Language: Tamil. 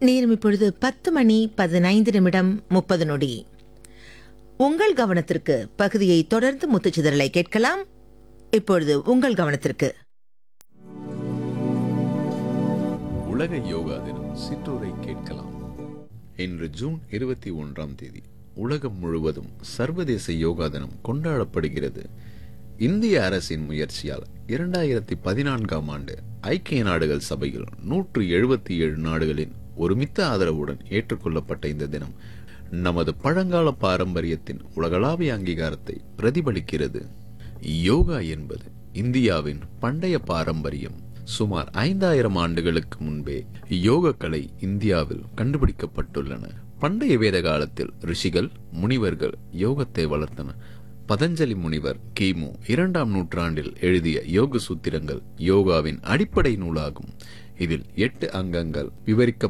நேரம் இப்பொழுது பத்து மணி பதினைந்து நிமிடம் முப்பது நொடி உங்கள் கவனத்திற்கு பகுதியை தொடர்ந்து முத்துச்சிதறலை கேட்கலாம் இப்பொழுது உங்கள் கவனத்திற்கு உலக யோகா தினம் சிற்றூரை கேட்கலாம் இன்று ஜூன் இருபத்தி ஒன்றாம் தேதி உலகம் முழுவதும் சர்வதேச யோகா தினம் கொண்டாடப்படுகிறது இந்திய அரசின் முயற்சியால் இரண்டாயிரத்தி பதினான்காம் ஆண்டு ஐக்கிய நாடுகள் சபையில் நூற்று எழுபத்தி ஏழு நாடுகளின் ஒருமித்த ஆதரவுடன் ஏற்றுக்கொள்ளப்பட்ட இந்த தினம் நமது பழங்கால பாரம்பரியத்தின் உலகளாவிய அங்கீகாரத்தை பிரதிபலிக்கிறது யோகா என்பது இந்தியாவின் பண்டைய பாரம்பரியம் சுமார் ஐந்தாயிரம் ஆண்டுகளுக்கு முன்பே யோக கலை இந்தியாவில் கண்டுபிடிக்கப்பட்டுள்ளன பண்டைய வேத காலத்தில் ரிஷிகள் முனிவர்கள் யோகத்தை வளர்த்தனர் பதஞ்சலி முனிவர் கிமு இரண்டாம் நூற்றாண்டில் எழுதிய யோக சூத்திரங்கள் யோகாவின் அடிப்படை நூலாகும் இதில் எட்டு அங்கங்கள் விவரிக்க